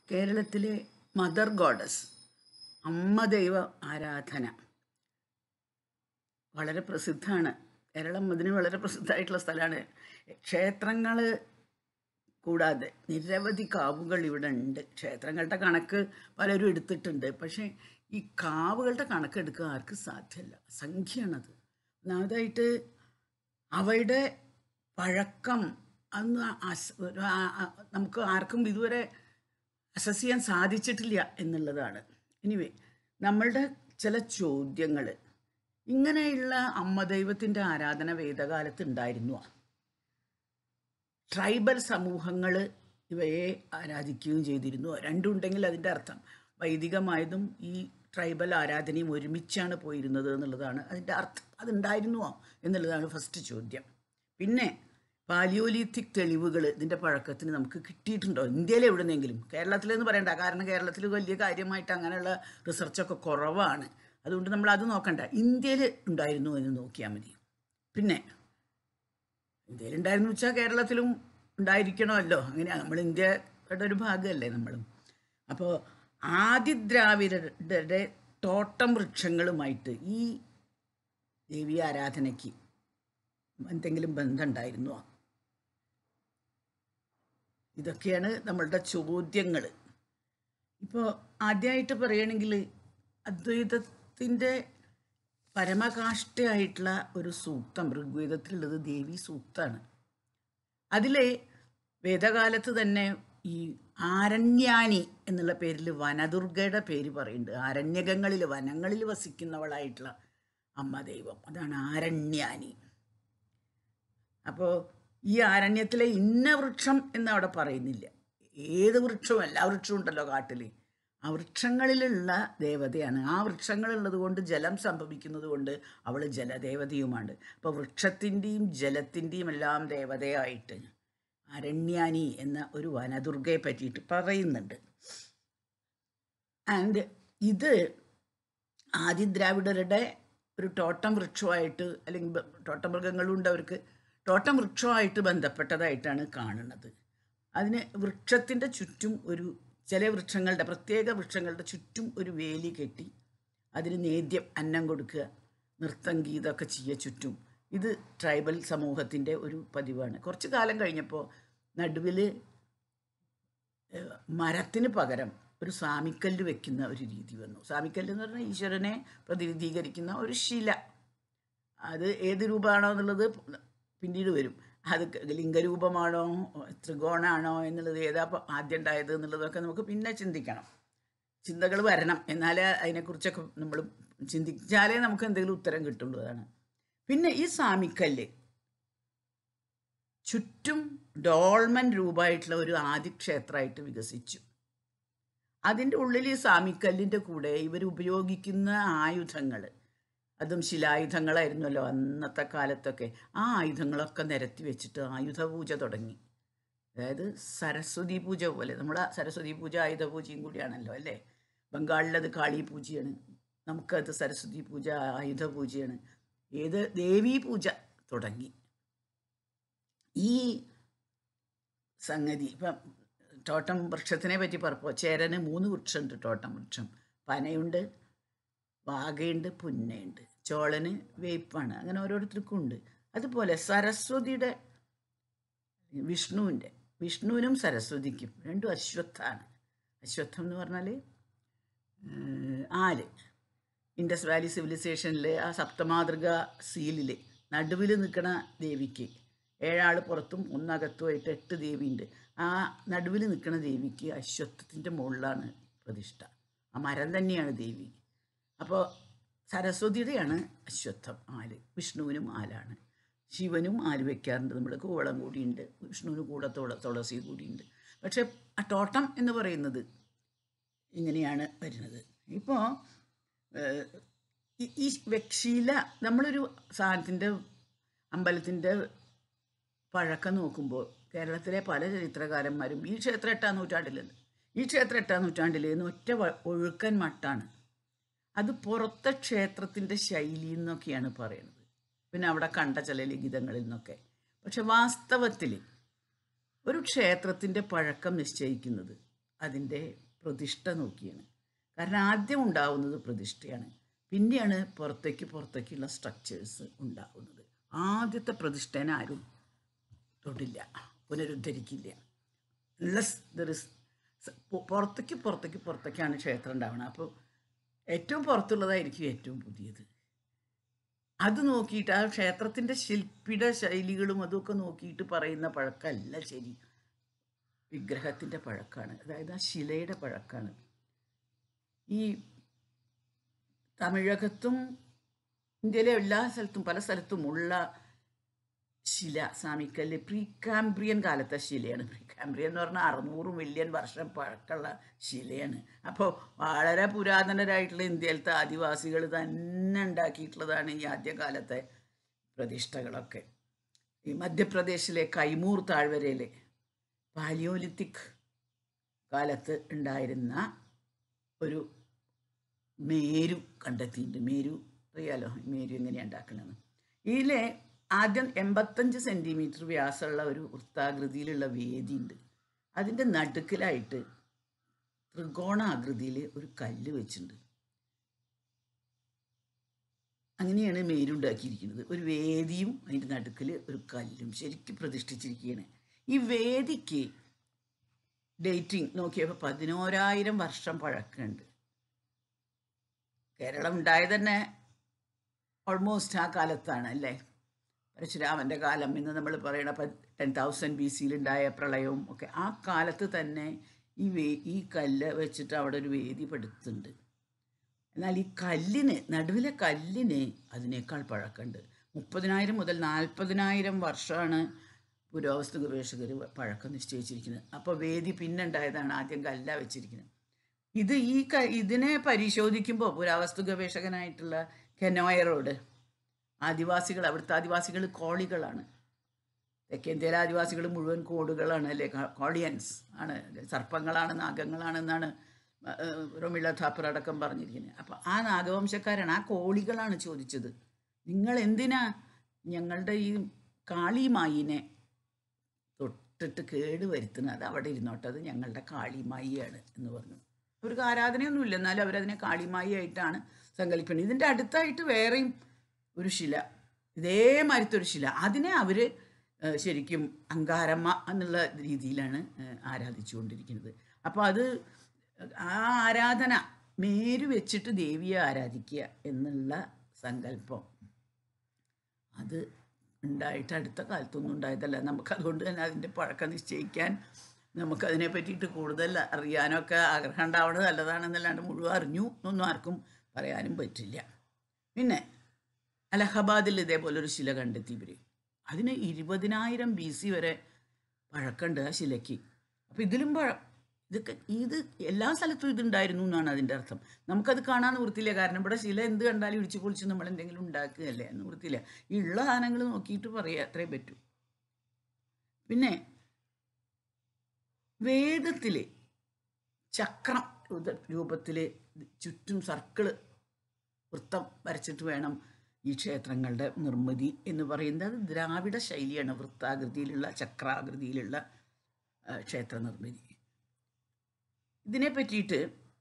കേരളത്തിലെ mother goddess അമ്മ ദൈവ ആരാധന വളരെ പ്രസിദ്ധമാണ് കേരളം അതിന് വളരെ പ്രസിദ്ധമായിട്ടുള്ള സ്ഥലമാണ് ക്ഷേത്രങ്ങൾ കൂടാതെ നിരവധി കാവുകൾ ഇവിടെ ഉണ്ട് ക്ഷേത്രങ്ങളുടെ കണക്ക് പലരും എടുത്തിട്ടുണ്ട് പക്ഷേ ഈ കാവുകളുടെ കണക്ക് എടുക്കുക ആർക്കും സാധ്യമല്ല അസംഖ്യമാണത് ഒന്നാമതായിട്ട് അവയുടെ പഴക്കം അന്ന് അസ്- ഒരു ആ- ആ- നമുക്ക് ആർക്കും ഇതുവരെ അസസ് ചെയ്യാൻ സാധിച്ചിട്ടില്ല എന്നുള്ളതാണ് എനിവേ നമ്മളുടെ ചില ചോദ്യങ്ങൾ ഇങ്ങനെയുള്ള അമ്മ ദൈവത്തിൻ്റെ ആരാധന വേദകാലത്ത് ഉണ്ടായിരുന്നു ട്രൈബൽ സമൂഹങ്ങൾ ഇവയെ ആരാധിക്കുകയും ചെയ്തിരുന്നു രണ്ടും ഉണ്ടെങ്കിൽ അതിൻ്റെ അർത്ഥം വൈദികമായതും ഈ ട്രൈബൽ ആരാധനയും ഒരുമിച്ചാണ് പോയിരുന്നത് എന്നുള്ളതാണ് അതിൻ്റെ അർത്ഥം അതുണ്ടായിരുന്നുവോ എന്നുള്ളതാണ് ഫസ്റ്റ് ചോദ്യം പിന്നെ പാലിയോലിത്തിക് തെളിവുകൾ ഇതിൻ്റെ പഴക്കത്തിന് നമുക്ക് കിട്ടിയിട്ടുണ്ടോ ഇന്ത്യയിൽ എവിടുന്നെങ്കിലും കേരളത്തിലെന്ന് പറയണ്ട കാരണം കേരളത്തിൽ വലിയ കാര്യമായിട്ട് അങ്ങനെയുള്ള റിസർച്ചൊക്കെ കുറവാണ് അതുകൊണ്ട് നമ്മൾ അത് നോക്കണ്ട ഇന്ത്യയിൽ ഉണ്ടായിരുന്നു എന്ന് നോക്കിയാൽ മതി പിന്നെ ഇന്ത്യയിൽ ഉണ്ടായിരുന്നു വെച്ചാൽ കേരളത്തിലും ഉണ്ടായിരിക്കണമല്ലോ അങ്ങനെയാണ് നമ്മൾ ഇന്ത്യയുടെ ഒരു ഭാഗമല്ലേ നമ്മളും അപ്പോൾ ആദിദ്രാവിഡരുടെ തോട്ടം വൃക്ഷങ്ങളുമായിട്ട് ഈ ദേവി ആരാധനയ്ക്ക് എന്തെങ്കിലും ബന്ധമുണ്ടായിരുന്നോ ഇതൊക്കെയാണ് നമ്മളുടെ ചോദ്യങ്ങൾ ഇപ്പോൾ ആദ്യമായിട്ട് പറയുകയാണെങ്കിൽ അദ്വൈതത്തിൻ്റെ പരമകാഷ്ഠയായിട്ടുള്ള ഒരു സൂക്തം ഋഗ്വേദത്തിലുള്ളത് ദേവി സൂക്തമാണ് അതിലെ വേദകാലത്ത് തന്നെ ഈ ആരണ്യാനി എന്നുള്ള പേരിൽ വനദുർഗയുടെ പേര് പറയുന്നുണ്ട് ആരണ്യകങ്ങളിൽ വനങ്ങളിൽ വസിക്കുന്നവളായിട്ടുള്ള അമ്മ ദൈവം അതാണ് ആരണ്യാനി അപ്പോൾ ഈ ആരണ്യത്തിലെ ഇന്ന വൃക്ഷം എന്ന് അവിടെ പറയുന്നില്ല ഏത് വൃക്ഷവും എല്ലാ വൃക്ഷവും ഉണ്ടല്ലോ കാട്ടിൽ ആ വൃക്ഷങ്ങളിലുള്ള ദേവതയാണ് ആ വൃക്ഷങ്ങളുള്ളത് കൊണ്ട് ജലം സംഭവിക്കുന്നത് കൊണ്ട് അവൾ ജലദേവതയുമാണ് അപ്പോൾ വൃക്ഷത്തിൻ്റെയും ജലത്തിൻ്റെയും എല്ലാം ദേവതയായിട്ട് അരണ്യാനി എന്ന ഒരു വനദുർഗയെ പറ്റിയിട്ട് പറയുന്നുണ്ട് ആൻഡ് ഇത് ആദിദ്രാവിഡരുടെ ഒരു ടോട്ടം വൃക്ഷമായിട്ട് അല്ലെങ്കിൽ ബ- ടോട്ടം മൃഗങ്ങളും ഉണ്ട് അവർക്ക് ടോട്ടം വൃക്ഷമായിട്ട് ബന്ധപ്പെട്ടതായിട്ടാണ് കാണുന്നത് അതിന് വൃക്ഷത്തിൻ്റെ ചുറ്റും ഒരു ചില വൃക്ഷങ്ങളുടെ പ്രത്യേക വൃക്ഷങ്ങളുടെ ചുറ്റും ഒരു വേലി കെട്ടി അതിന് നേദ്യം അന്നം കൊടുക്കുക നൃത്തം ഗീതമൊക്കെ ചെയ്യുക ചുറ്റും ഇത് ട്രൈബൽ സമൂഹത്തിൻ്റെ ഒരു പതിവാണ് കുറച്ച് കാലം കഴിഞ്ഞപ്പോൾ നടുവിൽ മരത്തിന് പകരം ഒരു സ്വാമിക്കല്ല് വെക്കുന്ന ഒരു രീതി വന്നു സ്വാമിക്കല്ല് എന്ന് പറഞ്ഞാൽ ഈശ്വരനെ പ്രതിനിധീകരിക്കുന്ന ഒരു ശില അത് ഏത് രൂപമാണോ എന്നുള്ളത് പിന്നീട് വരും അത് ലിംഗരൂപമാണോ ത്രികോണാണോ എന്നുള്ളത് ഏതാ പ- ആദ്യം ഉണ്ടായത് എന്നുള്ളതൊക്കെ നമുക്ക് പിന്നെ ചിന്തിക്കണം ചിന്തകൾ വരണം എന്നാലേ അതിനെക്കുറിച്ചൊക്കെ നമ്മൾ ചിന്തിച്ചാലേ നമുക്ക് എന്തെങ്കിലും ഉത്തരം കിട്ടുള്ളൂ അതാണ് പിന്നെ ഈ സാമിക്കല്ല് ചുറ്റും ഡോൾമൻ രൂപമായിട്ടുള്ള ഒരു ആദിക്ഷേത്രമായിട്ട് വികസിച്ചു അതിൻ്റെ ഉള്ളിൽ ഈ സാമിക്കല്ലിൻ്റെ കൂടെ ഇവർ ഉപയോഗിക്കുന്ന ആയുധങ്ങൾ അതും ശിലായുധങ്ങളായിരുന്നല്ലോ അന്നത്തെ കാലത്തൊക്കെ ആ ആയുധങ്ങളൊക്കെ നിരത്തി വെച്ചിട്ട് ആയുധ പൂജ തുടങ്ങി അതായത് സരസ്വതി പൂജ പോലെ നമ്മുടെ സരസ്വതി പൂജ ആയുധ പൂജയും കൂടിയാണല്ലോ അല്ലേ ബംഗാളിലത് കാളി പൂജയാണ് നമുക്കത് സരസ്വതി പൂജ ആയുധ പൂജയാണ് ഏത് ദേവീ പൂജ തുടങ്ങി ഈ സംഗതി ഇപ്പം തോട്ടം വൃക്ഷത്തിനെ പറ്റി പറഞ്ഞപ്പോൾ ചേരന് മൂന്ന് വൃക്ഷമുണ്ട് തോട്ടം വൃക്ഷം പനയുണ്ട് വാഗയുണ്ട് പുന്നയുണ്ട് ചോളന് വേപ്പാണ് അങ്ങനെ ഓരോരുത്തർക്കും ഉണ്ട് അതുപോലെ സരസ്വതിയുടെ വിഷ്ണുവിൻ്റെ വിഷ്ണുവിനും സരസ്വതിക്കും രണ്ടും അശ്വത്ഥാണ് അശ്വത്ഥം എന്ന് പറഞ്ഞാൽ ഏഹ്, ആല് ഇൻഡസ് വാലി സിവിലൈസേഷനിൽ ആ സപ്തമാതൃക സീലിൽ നടുവിൽ നിൽക്കുന്ന ദേവിക്ക് ഏഴാൾ പുറത്തും ഒന്നകത്തുമായിട്ട് എട്ട് ദേവിയുണ്ട് ആ നടുവിൽ നിൽക്കുന്ന ദേവിക്ക് അശ്വത്ഥത്തിൻ്റെ മുകളിലാണ് പ്രതിഷ്ഠ ആ മരം തന്നെയാണ് ദേവി അപ്പോൾ സരസ്വതിയുടെയാണ് അശ്വത്ഥം ആല് വിഷ്ണുവിനും ആലാണ് ശിവനും ആല് വെക്കാറുണ്ട് നമ്മൾ കൂവളം കൂടിയുണ്ട് വിഷ്ണുവിന് കൂടെ തുള തുളസി കൂടിയുണ്ട് പക്ഷേ ആ തോട്ടം എന്ന് പറയുന്നത് ഇങ്ങനെയാണ് വരുന്നത് ഇപ്പോൾ ഈ വെക്ഷീല നമ്മളൊരു സാധനത്തിൻ്റെ അമ്പലത്തിൻ്റെ പഴക്കം നോക്കുമ്പോൾ കേരളത്തിലെ പല ചരിത്രകാരന്മാരും ഈ ക്ഷേത്രം എട്ടാം നൂറ്റാണ്ടിലുണ്ട് ഈ ക്ഷേത്രം എട്ടാം നൂറ്റാണ്ടിൽ എന്ന് ഒറ്റ വ- ഒഴുക്കൻ മട്ടാണ് അത് പുറത്തെ ക്ഷേത്രത്തിൻ്റെ ശൈലി എന്നൊക്കെയാണ് പറയുന്നത് പിന്നെ അവിടെ കണ്ട ചില ലിഖിതങ്ങളിൽ നിന്നൊക്കെ പക്ഷെ വാസ്തവത്തിൽ ഒരു ക്ഷേത്രത്തിൻ്റെ പഴക്കം നിശ്ചയിക്കുന്നത് അതിൻ്റെ പ്രതിഷ്ഠ നോക്കിയാണ് കാരണം ആദ്യം ഉണ്ടാവുന്നത് പ്രതിഷ്ഠയാണ് പിന്നെയാണ് പുറത്തേക്ക് പുറത്തേക്കുള്ള സ്ട്രക്ചേഴ്സ് ഉണ്ടാവുന്നത് ആദ്യത്തെ പ്രതിഷ്ഠേനെ ആരും തൊടില്ല പുനരുദ്ധരിക്കില്ല അൺലെസ് ദർ ഇസ് പുറത്തേക്ക് പുറത്തേക്ക് പുറത്തേക്കാണ് ക്ഷേത്രം ഉണ്ടാവുന്നത് അപ്പോൾ ഏറ്റവും പുറത്തുള്ളതായിരിക്കും ഏറ്റവും പുതിയത് അത് നോക്കിയിട്ട് ആ ക്ഷേത്രത്തിൻ്റെ ശില്പിയുടെ ശൈലികളും അതൊക്കെ നോക്കിയിട്ട് പറയുന്ന പഴക്കമല്ല ശരി വിഗ്രഹത്തിൻ്റെ പഴക്കമാണ് അതായത് ആ ശിലയുടെ പഴക്കമാണ് ഈ തമിഴകത്തും ഇന്ത്യയിലെ എല്ലാ സ്ഥലത്തും പല സ്ഥലത്തും ഉള്ള ശില സാമിക്കല്ല് പ്രീകാംബ്രിയൻ കാലത്തെ ശിലയാണ് പ്രീകാംബ്രിയൻ എന്ന് പറഞ്ഞാൽ അറുന്നൂറ് മില്യൺ വർഷം പഴക്കമുള്ള ശിലയാണ് അപ്പോൾ വളരെ പുരാതനരായിട്ടുള്ള ഇന്ത്യയിലത്തെ ആദിവാസികൾ തന്നെ ഉണ്ടാക്കിയിട്ടുള്ളതാണ് ഈ ആദ്യകാലത്തെ പ്രതിഷ്ഠകളൊക്കെ ഈ മധ്യപ്രദേശിലെ കൈമൂർ താഴ്വരയിലെ പാലിയോലിത്തിക് കാലത്ത് ഉണ്ടായിരുന്ന ഒരു മേരു കണ്ടെത്തിയിട്ടുണ്ട് മേരു അറിയാലോ മേരു എങ്ങനെയാണ് ഉണ്ടാക്കണമെന്ന് ഇതിലെ ആദ്യം എൺപത്തഞ്ച് സെൻറ്റിമീറ്റർ വ്യാസമുള്ള ഒരു വൃത്താകൃതിയിലുള്ള വേദിയുണ്ട് അതിൻ്റെ നടുക്കിലായിട്ട് ത്രികോണാകൃതിയിൽ ഒരു കല്ല് വെച്ചിട്ടുണ്ട് അങ്ങനെയാണ് മേരുണ്ടാക്കിയിരിക്കുന്നത് ഒരു വേദിയും അതിൻ്റെ നടുക്കിൽ ഒരു കല്ലും ശരിക്കും പ്രതിഷ്ഠിച്ചിരിക്കുകയാണ് ഈ വേദിക്ക് ഡേറ്റിംഗ് നോക്കിയപ്പോൾ പതിനോരായിരം വർഷം പഴക്കമുണ്ട് കേരളം ഉണ്ടായത് തന്നെ ഓൾമോസ്റ്റ് ആ കാലത്താണ് അല്ലേ പരശുരാമൻ്റെ കാലം എന്ന് നമ്മൾ പറയണ ടെൻ തൗസൻഡ് ബി സിയിലുണ്ടായ പ്രളയവും ഒക്കെ ആ കാലത്ത് തന്നെ ഈ വേ ഈ കല്ല് വെച്ചിട്ട് അവിടെ ഒരു വേദി പടുത്തുണ്ട് എന്നാൽ ഈ കല്ലിന് നടുവിലെ കല്ലിന് അതിനേക്കാൾ പഴക്കമുണ്ട് മുപ്പതിനായിരം മുതൽ നാൽപ്പതിനായിരം വർഷമാണ് പുരാവസ്തു ഗവേഷകർ പഴക്കം നിശ്ചയിച്ചിരിക്കുന്നത് അപ്പോൾ വേദി പിന്നെ ഉണ്ടായതാണ് ആദ്യം കല്ല വെച്ചിരിക്കുന്നത് ഇത് ഈ ക ഇതിനെ പരിശോധിക്കുമ്പോൾ പുരാവസ്തു ഗവേഷകനായിട്ടുള്ള കെനോയറോട് ആദിവാസികൾ അവിടുത്തെ ആദിവാസികൾ കോളികളാണ് തെക്കേന്ത്യയിലെ ആദിവാസികൾ മുഴുവൻ കോടുകളാണ് അല്ലേ കോളിയൻസ് ആണ് സർപ്പങ്ങളാണ് നാഗങ്ങളാണെന്നാണ് റൊമിള ഥാപ്പർ അടക്കം പറഞ്ഞിരിക്കുന്നത് അപ്പോൾ ആ നാഗവംശക്കാരാണ് ആ കോളികളാണ് ചോദിച്ചത് നിങ്ങൾ എന്തിനാ ഞങ്ങളുടെ ഈ കാളിമായിനെ തൊട്ടിട്ട് കേട് വരുത്തുന്നത് അത് അവിടെ ഇരുന്നോട്ടെ അത് ഞങ്ങളുടെ കാളിമായിയാണ് എന്ന് പറഞ്ഞു അവർക്ക് ആരാധനയൊന്നുമില്ല എന്നാലും അവരതിനെ കാളിമായി ആയിട്ടാണ് സങ്കല്പിക്കുന്നത് ഇതിൻ്റെ അടുത്തായിട്ട് വേറെയും ഒരു ശില ഇതേമാതിരത്തെ ഒരു ശില അതിനെ അവർ ശരിക്കും അങ്കാരമ്മ എന്നുള്ള രീതിയിലാണ് ആരാധിച്ചുകൊണ്ടിരിക്കുന്നത് അപ്പോൾ അത് ആ ആരാധന മേരു വെച്ചിട്ട് ദേവിയെ ആരാധിക്കുക എന്നുള്ള സങ്കല്പം അത് ഉണ്ടായിട്ട് അടുത്ത കാലത്തൊന്നും ഉണ്ടായതല്ല നമുക്കതുകൊണ്ട് തന്നെ അതിൻ്റെ പഴക്കം നിശ്ചയിക്കാൻ നമുക്കതിനെ പറ്റിയിട്ട് കൂടുതൽ അറിയാനൊക്കെ ആഗ്രഹം ഉണ്ടാവുന്നത് നല്ലതാണെന്നല്ലാണ്ട് മുഴുവൻ അറിഞ്ഞു എന്നൊന്നും ആർക്കും പറയാനും പറ്റില്ല പിന്നെ അലഹബാദിൽ ഇതേപോലെ ഒരു ശില കണ്ടെത്തി ഇവർ അതിന് ഇരുപതിനായിരം ബി സി വരെ പഴക്കമുണ്ട് ആ ശിലയ്ക്ക് അപ്പോൾ ഇതിലും പഴ ഇതൊക്കെ ഇത് എല്ലാ സ്ഥലത്തും ഇതുണ്ടായിരുന്നു എന്നാണ് അതിൻ്റെ അർത്ഥം നമുക്കത് കാണാൻ നിവൃത്തിയില്ല കാരണം ഇവിടെ ശില എന്ത് കണ്ടാലും ഇടിച്ചു പൊളിച്ച് നമ്മൾ എന്തെങ്കിലും ഉണ്ടാക്കുകയല്ലേ നിവൃത്തിയില്ല ഈ ഉള്ള സാധനങ്ങൾ നോക്കിയിട്ട് പറയുക അത്രേ പറ്റൂ പിന്നെ വേദത്തിൽ ചക്രം രൂപത്തിൽ ചുറ്റും സർക്കിള് വൃത്തം വരച്ചിട്ട് വേണം ഈ ക്ഷേത്രങ്ങളുടെ നിർമ്മിതി എന്ന് പറയുന്നത് അത് ദ്രാവിഡ ശൈലിയാണ് വൃത്താകൃതിയിലുള്ള ചക്രാകൃതിയിലുള്ള ക്ഷേത്ര നിർമ്മിതി ഇതിനെ പറ്റിയിട്ട്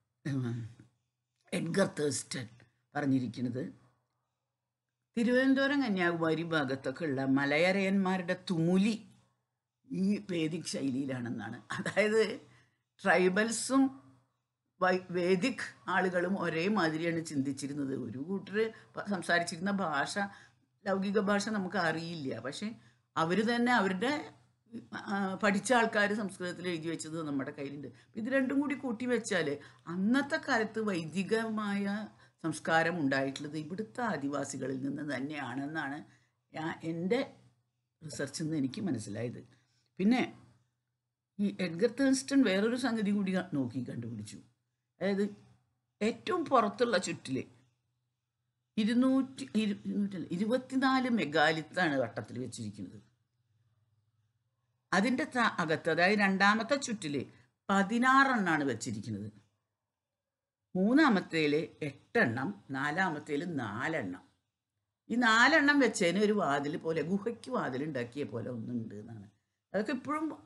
എഡ്ഗർ തേഴ്സ്റ്റൺ പറഞ്ഞിരിക്കുന്നത് തിരുവനന്തപുരം കന്യാകുമാരി ഭാഗത്തൊക്കെ ഉള്ള മലയരയന്മാരുടെ തുമുലി ഈ വേദിക് ശൈലിയിലാണെന്നാണ് അതായത് ട്രൈബൽസും വേദിക് ആളുകളും ഒരേ മാതിരിയാണ് ചിന്തിച്ചിരുന്നത് ഒരു കൂട്ടർ സംസാരിച്ചിരുന്ന ഭാഷ ലൗകിക ഭാഷ നമുക്ക് അറിയില്ല പക്ഷെ അവർ തന്നെ അവരുടെ പഠിച്ച ആൾക്കാർ സംസ്കൃതത്തിൽ എഴുതി വെച്ചത് നമ്മുടെ കയ്യിലുണ്ട് ഇത് രണ്ടും കൂടി കൂട്ടി വെച്ചാൽ അന്നത്തെ കാലത്ത് വൈദികമായ സംസ്കാരം ഉണ്ടായിട്ടുള്ളത് ഇവിടുത്തെ ആദിവാസികളിൽ നിന്ന് തന്നെയാണെന്നാണ് ഞാൻ എൻ്റെ റിസർച്ചിൽ നിന്ന് എനിക്ക് മനസ്സിലായത് പിന്നെ ഈ എഡ്ഗർ തേൺസ്റ്റൺ വേറൊരു സംഗതി കൂടി നോക്കി കണ്ടുപിടിച്ചു അതായത് ഏറ്റവും പുറത്തുള്ള ചുറ്റിൽ ഇരുന്നൂറ്റി ഇരുന്നൂറ്റല്ല ഇരുപത്തിനാല് മെഗാലിത്താണ് വട്ടത്തിൽ വെച്ചിരിക്കുന്നത് അതിൻ്റെ അകത്ത് അതായത് രണ്ടാമത്തെ ചുറ്റിൽ പതിനാറെണ്ണാണ് വെച്ചിരിക്കുന്നത് മൂന്നാമത്തേൽ എട്ടെണ്ണം നാലാമത്തേൽ നാലെണ്ണം ഈ നാലെണ്ണം വെച്ചതിന് ഒരു വാതിൽ പോലെ ഗുഹയ്ക്ക് വാതിൽ ഉണ്ടാക്കിയ പോലെ ഒന്നുണ്ട് എന്നാണ് അതൊക്കെ ഇപ്പോഴും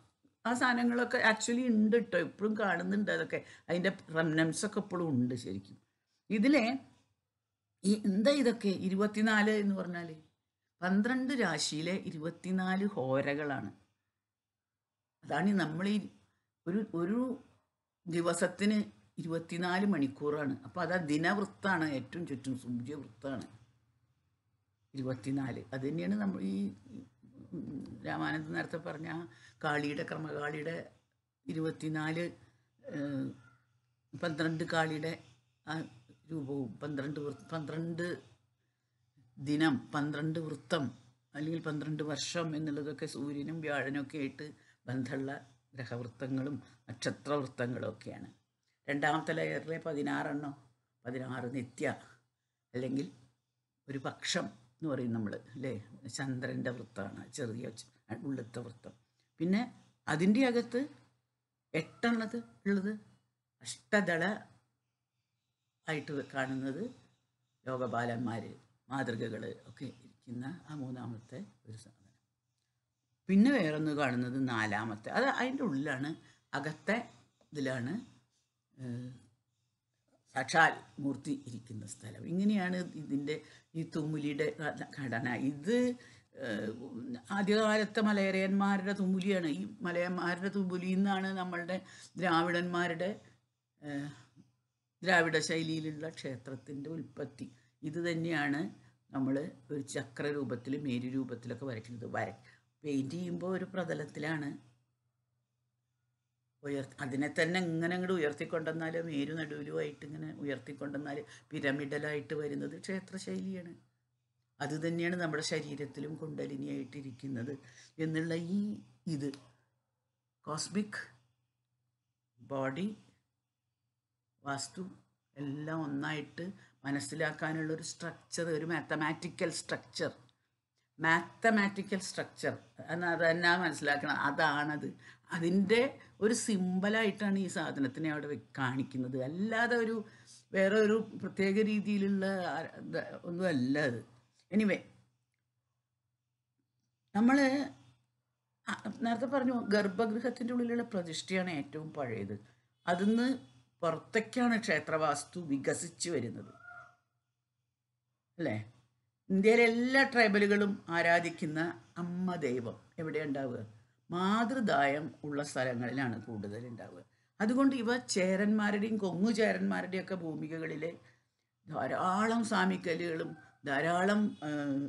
ആ സാധനങ്ങളൊക്കെ ആക്ച്വലി ഉണ്ട് കേട്ടോ ഇപ്പോഴും കാണുന്നുണ്ട് അതൊക്കെ അതിൻ്റെ റെമനൻസ് ഒക്കെ ഇപ്പോഴും ഉണ്ട് ശരിക്കും ഇതിലെ ഈ എന്താ ഇതൊക്കെ ഇരുപത്തിനാല് എന്ന് പറഞ്ഞാൽ പന്ത്രണ്ട് രാശിയിലെ ഇരുപത്തിനാല് ഹോരകളാണ് അതാണ് ഈ നമ്മൾ ഈ ഒരു ഒരു ദിവസത്തിന് ഇരുപത്തിനാല് മണിക്കൂറാണ് അപ്പോൾ അത് ആ ദിനവൃത്താണ് ഏറ്റവും ചുറ്റും സൂര്യവൃത്താണ് ഇരുപത്തിനാല് അത് തന്നെയാണ് നമ്മൾ ഈ ഉം, രാമാനന്ദൻ നേരത്തെ പറഞ്ഞ ആ കാളിയുടെ ക്രമകാളിയുടെ ഇരുപത്തിനാല് ഏഹ്, പന്ത്രണ്ട് കാളിയുടെ ആ രൂപവും പന്ത്രണ്ട് വൃ- പന്ത്രണ്ട് ദിനം പന്ത്രണ്ട് വൃത്തം അല്ലെങ്കിൽ പന്ത്രണ്ട് വർഷം എന്നുള്ളതൊക്കെ സൂര്യനും വ്യാഴനും ഒക്കെ ആയിട്ട് ബന്ധമുള്ള ഗ്രഹവൃത്തങ്ങളും നക്ഷത്രവൃത്തങ്ങളും ഒക്കെയാണ് രണ്ടാമത്തെ ലെയറിലെ പതിനാറെണ്ണം പതിനാറ് നിത്യ അല്ലെങ്കിൽ ഒരു പക്ഷം എന്ന് പറയും നമ്മൾ അല്ലേ ചന്ദ്രൻ്റെ വൃത്തമാണ് ചെറിയ ച- ഉള്ളിലത്തെ വൃത്തം പിന്നെ അതിൻ്റെ അകത്ത് എട്ടുള്ളത് ഉള്ളത് അഷ്ടദള ആയിട്ട് കാണുന്നത് യോഗപാലന്മാർ മാതൃകകൾ ഒക്കെ ഇരിക്കുന്ന ആ മൂന്നാമത്തെ ഒരു സാധനം പിന്നെ വേറൊന്ന് കാണുന്നത് നാലാമത്തെ അത് അതിൻ്റെ ഉള്ളിലാണ് അകത്തെ ഇതിലാണ് ഏഹ്, സാക്ഷാൽ മൂർത്തി ഇരിക്കുന്ന സ്ഥലം ഇങ്ങനെയാണ് ഇതിൻ്റെ ഈ തുമ്മുലിയുടെ ഘ- ഘടന ഇത് ഏഹ്, ആദ്യകാലത്തെ മലയരയന്മാരുടെ തുമ്മുലിയാണ് ഈ മലയന്മാരുടെ തുമ്മുലിയിൽ നിന്നാണ് നമ്മളുടെ ദ്രാവിഡന്മാരുടെ ഏഹ്, ദ്രാവിഡ ശൈലിയിലുള്ള ക്ഷേത്രത്തിൻ്റെ ഉൽപ്പത്തി ഇത് തന്നെയാണ് നമ്മൾ ഒരു ചക്ര രൂപത്തിൽ മേരു രൂപത്തിലൊക്കെ വരയ്ക്കുന്നത് വര പെയിൻറ് ചെയ്യുമ്പോൾ ഒരു പ്രതലത്തിലാണ് ഉയർ അതിനെ തന്നെ ഇങ്ങനെ അങ്ങോട്ട് ഉയർത്തിക്കൊണ്ടെന്നാൽ മേരു നടുവിലുമായിട്ട് ഇങ്ങനെ ഉയർത്തിക്കൊണ്ടെന്നാൽ പിരമിഡലായിട്ട് വരുന്നത് ക്ഷേത്രശൈലിയാണ് അത് തന്നെയാണ് നമ്മുടെ ശരീരത്തിലും കുണ്ടലിനിയായിട്ടിരിക്കുന്നത് എന്നുള്ള ഈ ഇത് കോസ്മിക് ബോഡി വാസ്തു എല്ലാം ഒന്നായിട്ട് മനസ്സിലാക്കാനുള്ള ഒരു സ്ട്രക്ചർ ഒരു മാത്തമാറ്റിക്കൽ സ്ട്രക്ചർ മാത്തമാറ്റിക്കൽ സ്ട്രക്ചർ എന്ന് അത് തന്നെ മനസ്സിലാക്കണം അതാണത് അതിൻ്റെ ഒരു സിമ്പലായിട്ടാണ് ഈ സാധനത്തിനെ അവിടെ വെ- കാണിക്കുന്നത് അല്ലാതെ ഒരു വേറെ ഒരു പ്രത്യേക രീതിയിലുള്ള ആ- ഇത് ഒന്നുമല്ല അത് എനിവേ നമ്മൾ നേരത്തെ പറഞ്ഞു ഗർഭഗൃഹത്തിൻ്റെ ഉള്ളിലുള്ള പ്രതിഷ്ഠയാണ് ഏറ്റവും പഴയത് അതിന്ന് പുറത്തേക്കാണ് ക്ഷേത്രവാസ്തു വികസിച്ചു വരുന്നത് അല്ലേ ഇന്ത്യയിലെ എല്ലാ ട്രൈബലുകളും ആരാധിക്കുന്ന അമ്മ ദൈവം എവിടെ ഉണ്ടാവുക മാതൃദായം ഉള്ള സ്ഥലങ്ങളിലാണ് കൂടുതൽ ഉണ്ടാവുക അതുകൊണ്ട് ഇവ ചേരന്മാരുടെയും കൊങ്ങു ചേരന്മാരുടെയും ഒക്കെ ഭൂമികകളിലെ ധാരാളം സാമിക്കലുകളും ധാരാളം ആ,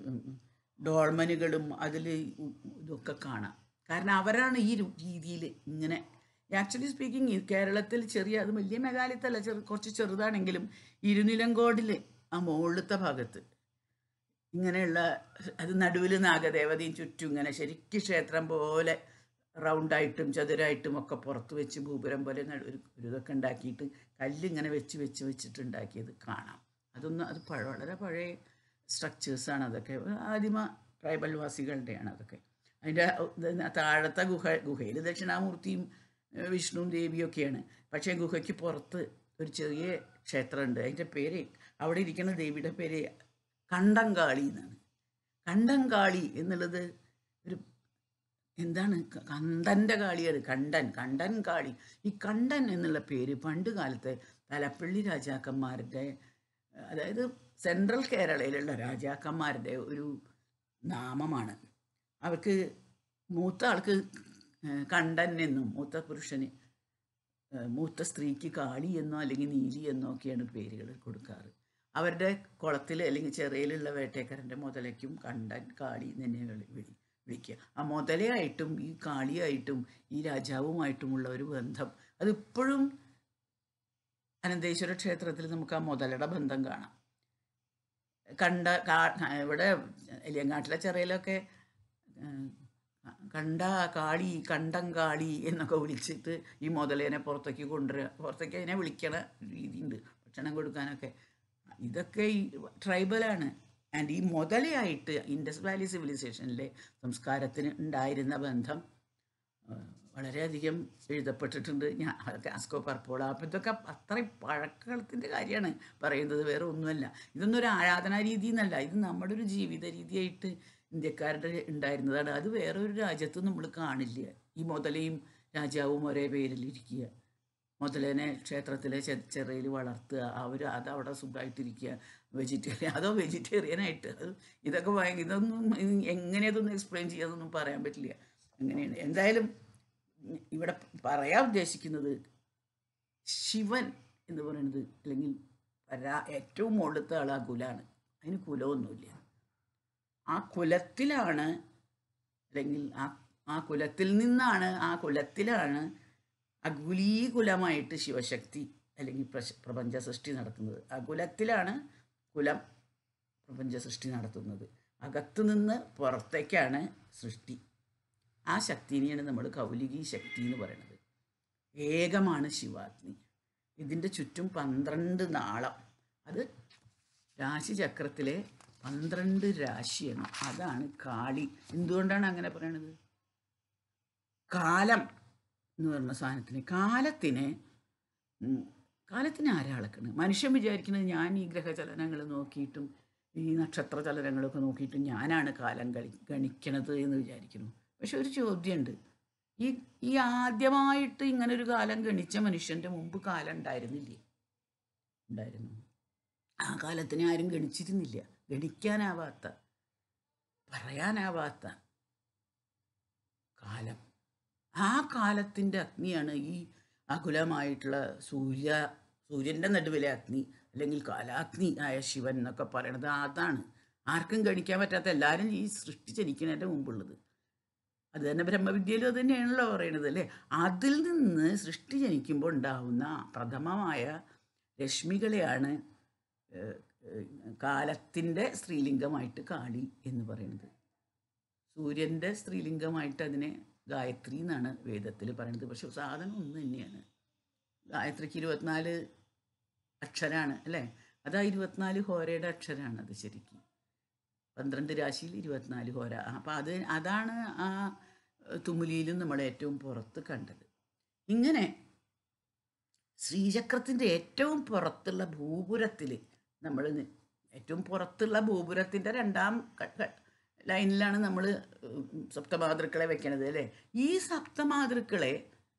ഡോൾമനുകളും അതിൽ ഇതൊക്കെ കാണാം കാരണം അവരാണ് ഈ രീതിയിൽ ഇങ്ങനെ ആക്ച്വലി സ്പീക്കിംഗ് കേരളത്തിൽ ചെറിയ അത് വലിയ മെഗാലിത്തല്ല ചെറു കുറച്ച് ചെറുതാണെങ്കിലും ഇരുനിലങ്കോടിൽ ആ മുകളിലത്തെ ഭാഗത്ത് ഇങ്ങനെയുള്ള അത് നടുവിൽ നാഗദേവതയും ചുറ്റും ഇങ്ങനെ ശരിക്കും ക്ഷേത്രം പോലെ റൗണ്ടായിട്ടും ചതുരായിട്ടും ഒക്കെ പുറത്ത് വെച്ച് ഭൂപുരം പോലെ നടു ഒരു ഒരു ഇതൊക്കെ ഉണ്ടാക്കിയിട്ട് കല്ലിങ്ങനെ വെച്ച് വെച്ച് വെച്ചിട്ട് ഉണ്ടാക്കിയത് കാണാം അതൊന്നും അത് പഴ വളരെ പഴയ സ്ട്രക്ചേഴ്സാണ് അതൊക്കെ ആദിമ ട്രൈബൽ വാസികളുടെയാണ് അതൊക്കെ അതിൻ്റെ ഇത് താഴത്തെ ഗുഹ ഗുഹയിൽ ദക്ഷിണാമൂർത്തിയും ഏഹ് വിഷ്ണുവും ദേവിയും ഒക്കെയാണ് പക്ഷേ ഗുഹയ്ക്ക് പുറത്ത് ഒരു ചെറിയ ക്ഷേത്രമുണ്ട് അതിൻ്റെ പേര് അവിടെ ഇരിക്കുന്ന ദേവിയുടെ പേര് കണ്ടങ്കാളി എന്നാണ് കണ്ടങ്കാളി എന്നുള്ളത് ഒരു എന്താണ് ക- കണ്ടൻ്റെ കാളിയാണ് കണ്ടൻ കണ്ടൻ കാളി ഈ കണ്ടൻ എന്നുള്ള പേര് പണ്ട് കാലത്തെ തലപ്പള്ളി രാജാക്കന്മാരുടെ അതായത് സെൻട്രൽ കേരളയിലുള്ള രാജാക്കന്മാരുടെ ഒരു നാമമാണ് അവർക്ക് മൂത്ത ആൾക്ക് ഏഹ്, കണ്ടൻ എന്നും മൂത്ത പുരുഷന് ഏഹ്, മൂത്ത സ്ത്രീക്ക് കാളി എന്നോ അല്ലെങ്കിൽ നീലി എന്നോ ഒക്കെയാണ് പേരുകൾ കൊടുക്കാറ് അവരുടെ കുളത്തിൽ അല്ലെങ്കിൽ ചെറിയിലുള്ള വേട്ടേക്കാരൻ്റെ മുതലയ്ക്കും കണ്ടൻ കാളി എന്ന് തന്നെ വിളി വിളി വിളിക്കുക ആ മുതലയായിട്ടും ഈ കാളിയായിട്ടും ഈ രാജാവുമായിട്ടുമുള്ള ഒരു ബന്ധം അതിപ്പോഴും അനന്തേശ്വര ക്ഷേത്രത്തിൽ നമുക്ക് ആ മുതലയുടെ ബന്ധം കാണാം കണ്ട കാ- ഇവിടെ എലിയങ്കാട്ടിലെ ചെറിയലൊക്കെ ഏഹ്, കണ്ട കാളി കണ്ടം കാളി എന്നൊക്കെ വിളിച്ചിട്ട് ഈ മുതലേനെ പുറത്തേക്ക് കൊണ്ടുവരിക പുറത്തേക്ക് അതിനെ വിളിക്കണ രീതിയുണ്ട് ഭക്ഷണം കൊടുക്കാനൊക്കെ ഇതൊക്കെ ഈ ട്രൈബലാണ് ആൻഡ് ഈ മുതലയായിട്ട് ഇൻഡസ് വാലി സിവിലൈസേഷനിലെ സംസ്കാരത്തിന് ഉണ്ടായിരുന്ന ബന്ധം ആ, വളരെയധികം എഴുതപ്പെട്ടിട്ടുണ്ട് ഞാൻ അതൊക്കെ ആസ്കോ പർപ്പോള അപ്പം ഇതൊക്കെ അത്രയും പഴക്കത്തിൻ്റെ കാര്യമാണ് പറയുന്നത് വേറെ ഒന്നുമല്ല ഇതൊന്നും ഒരു ആരാധനാ രീതി എന്നല്ല ഇത് നമ്മുടെ ഒരു ജീവിത രീതിയായിട്ട് ഇന്ത്യക്കാരുടെ ഉണ്ടായിരുന്നതാണ് അത് വേറെ ഒരു രാജ്യത്തും നമ്മൾ കാണില്ല ഈ മുതലയും രാജാവും ഒരേ പേരിലിരിക്കുക മുതലേനെ ക്ഷേത്രത്തിലെ ചെ- ചെറയിൽ വളർത്തുക അവർ അതവിടെ സുഖമായിട്ടിരിക്കുക വെജിറ്റേറിയൻ അതോ വെജിറ്റേറിയനായിട്ട് അത് ഇതൊക്കെ ഭയങ്കര ഇതൊന്നും എങ്ങനെ ഇതൊന്നും എക്സ്പ്ലെയിൻ ചെയ്യാതൊന്നും പറയാൻ പറ്റില്ല അങ്ങനെയാണ് എന്തായാലും ഇവിടെ പറയാൻ ഉദ്ദേശിക്കുന്നത് ശിവൻ എന്ന് പറയുന്നത് അല്ലെങ്കിൽ പരാ ഏറ്റവും മുകളിലത്തെ ആൾ ആ കുലാണ് അതിന് കുലമൊന്നുമില്ല ആ കുലത്തിലാണ് അല്ലെങ്കിൽ ആ ആ കുലത്തിൽ നിന്നാണ് ആ കുലത്തിലാണ് അകുലീകുലമായിട്ട് ശിവശക്തി അല്ലെങ്കിൽ പ്രശ- പ്രപഞ്ച സൃഷ്ടി നടക്കുന്നത് അകുലത്തിലാണ് കുലം പ്രപഞ്ച സൃഷ്ടി നടത്തുന്നത് അകത്തു നിന്ന് പുറത്തേക്കാണ് സൃഷ്ടി ആ ശക്തിനെയാണ് നമ്മൾ കൗലികി ശക്തി എന്ന് പറയുന്നത് ഏകമാണ് ശിവാഗ്നി ഇതിൻ്റെ ചുറ്റും പന്ത്രണ്ട് നാളം അത് രാശിചക്രത്തിലെ പന്ത്രണ്ട് രാശിയാണ് അതാണ് കാളി എന്തുകൊണ്ടാണ് അങ്ങനെ പറയണത് കാലം എന്ന് പറയുന്ന സാധനത്തിന് കാലത്തിന് ഉം, കാലത്തിന് ആരാ അളക്കണത് മനുഷ്യൻ വിചാരിക്കുന്നത് ഞാൻ ഈ ഗ്രഹചലനങ്ങൾ നോക്കിയിട്ടും ഈ നക്ഷത്ര ചലനങ്ങളൊക്കെ നോക്കിയിട്ടും ഞാനാണ് കാലം കളി ഗണിക്കണത് എന്ന് വിചാരിക്കുന്നു പക്ഷെ ഒരു ചോദ്യമുണ്ട് ഈ ഈ ആദ്യമായിട്ട് ഇങ്ങനെ ഒരു കാലം ഗണിച്ച മനുഷ്യൻ്റെ മുമ്പ് കാലം ഉണ്ടായിരുന്നില്ലേ ഉണ്ടായിരുന്നു ആ കാലത്തിനെ ആരും ഗണിച്ചിരുന്നില്ല ഗണിക്കാനാവാത്ത പറയാനാവാത്ത കാലം ആ കാലത്തിൻ്റെ അഗ്നിയാണ് ഈ അകുലമായിട്ടുള്ള സൂര്യ സൂര്യൻ്റെ നടുവിലെ അഗ്നി അല്ലെങ്കിൽ കാലാഗ്നി ആയ ശിവൻ എന്നൊക്കെ പറയണത് അതാണ് ആർക്കും ഗണിക്കാൻ പറ്റാത്ത എല്ലാവരും ഈ സൃഷ്ടി ജനിക്കുന്നതിൻ്റെ മുമ്പുള്ളത് അത് തന്നെ ബ്രഹ്മവിദ്യയിലും അത് തന്നെയാണല്ലോ പറയണത് അല്ലേ അതിൽ നിന്ന് സൃഷ്ടി ജനിക്കുമ്പോൾ ഉണ്ടാവുന്ന പ്രഥമമായ രശ്മികളെയാണ് ഏഹ്, ഏഹ്, കാലത്തിൻ്റെ സ്ത്രീലിംഗമായിട്ട് കാളി എന്ന് പറയുന്നത് സൂര്യൻ്റെ സ്ത്രീലിംഗമായിട്ട് അതിനെ ഗായത്രി എന്നാണ് വേദത്തിൽ പറയുന്നത് പക്ഷെ സാധനം ഒന്ന് തന്നെയാണ് ഗായത്രിക്ക് ഇരുപത്തിനാല് അക്ഷരാണ് അല്ലേ അത് ആ ഇരുപത്തിനാല് ഹോരയുടെ അക്ഷരാണ് അത് ശരിക്കും പന്ത്രണ്ട് രാശിയിൽ ഇരുപത്തിനാല് ഹോര അപ്പം അത് അതാണ് ആ തുമ്മുലിയിലും നമ്മൾ ഏറ്റവും പുറത്ത് കണ്ടത് ഇങ്ങനെ ശ്രീചക്രത്തിൻ്റെ ഏറ്റവും പുറത്തുള്ള ഭൂപുരത്തിൽ നമ്മൾ ഏറ്റവും പുറത്തുള്ള ഭൂപുരത്തിൻ്റെ രണ്ടാം ക- ക- ലൈനിലാണ് നമ്മൾ സപ്തമാതൃക്കളെ വെക്കണത് അല്ലേ ഈ സപ്തമാതൃക്കളെ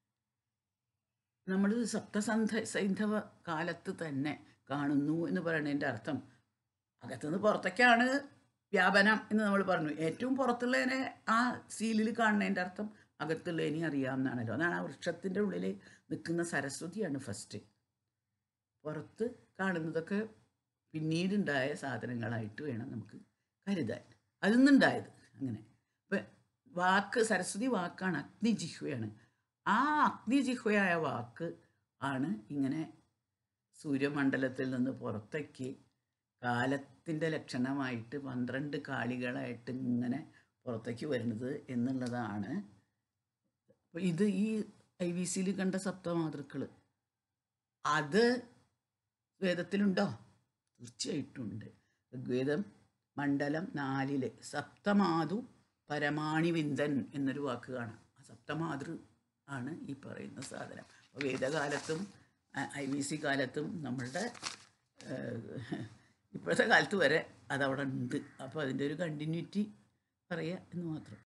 നമ്മൾ സപ്തസന്ധ സൈന്ധവ കാലത്ത് തന്നെ കാണുന്നു എന്ന് പറയുന്നതിൻ്റെ അർത്ഥം അകത്തുനിന്ന് പുറത്തേക്കാണ് വ്യാപനം എന്ന് നമ്മൾ പറഞ്ഞു ഏറ്റവും പുറത്തുള്ളതിനെ ആ സീലിൽ കാണുന്നതിൻ്റെ അർത്ഥം അകത്തുള്ളതിനെ അറിയാമെന്നാണല്ലോ അതാണ് ആ വൃക്ഷത്തിൻ്റെ ഉള്ളിൽ നിൽക്കുന്ന സരസ്വതിയാണ് ഫസ്റ്റ് പുറത്ത് കാണുന്നതൊക്കെ പിന്നീടുണ്ടായ സാധനങ്ങളായിട്ട് വേണം നമുക്ക് കരുതാൻ അതിൽ നിന്നുണ്ടായത് അങ്ങനെ ഇപ്പം വാക്ക് സരസ്വതി വാക്കാണ് അഗ്നിജിഹ്വയാണ് ആ അഗ്നിജിഹ്വയായ വാക്ക് ആണ് ഇങ്ങനെ സൂര്യമണ്ഡലത്തിൽ നിന്ന് പുറത്തേക്ക് കാലത്തിൻ്റെ ലക്ഷണമായിട്ട് പന്ത്രണ്ട് കാളികളായിട്ട് ഇങ്ങനെ പുറത്തേക്ക് വരുന്നത് എന്നുള്ളതാണ് അപ്പോൾ ഇത് ഈ ഐ വി സിയിൽ കണ്ട സപ്തമാതൃക്കൾ അത് വേദത്തിലുണ്ടോ തീർച്ചയായിട്ടും ഉണ്ട് ഋഗ്വേദം മണ്ഡലം നാലില് സപ്തമാതു പരമാണിവിന്ദൻ എന്നൊരു വാക്ക് കാണാം ആ സപ്തമാതൃ ആണ് ഈ പറയുന്ന സാധനം അപ്പോൾ വേദകാലത്തും ഐ വി സി കാലത്തും നമ്മളുടെ ഏഹ്, ഇപ്പോഴത്തെ കാലത്ത് വരെ അതവിടെ ഉണ്ട് അപ്പോൾ അതിൻ്റെ ഒരു കണ്ടിന്യൂറ്റി പറയുക എന്ന് മാത്രം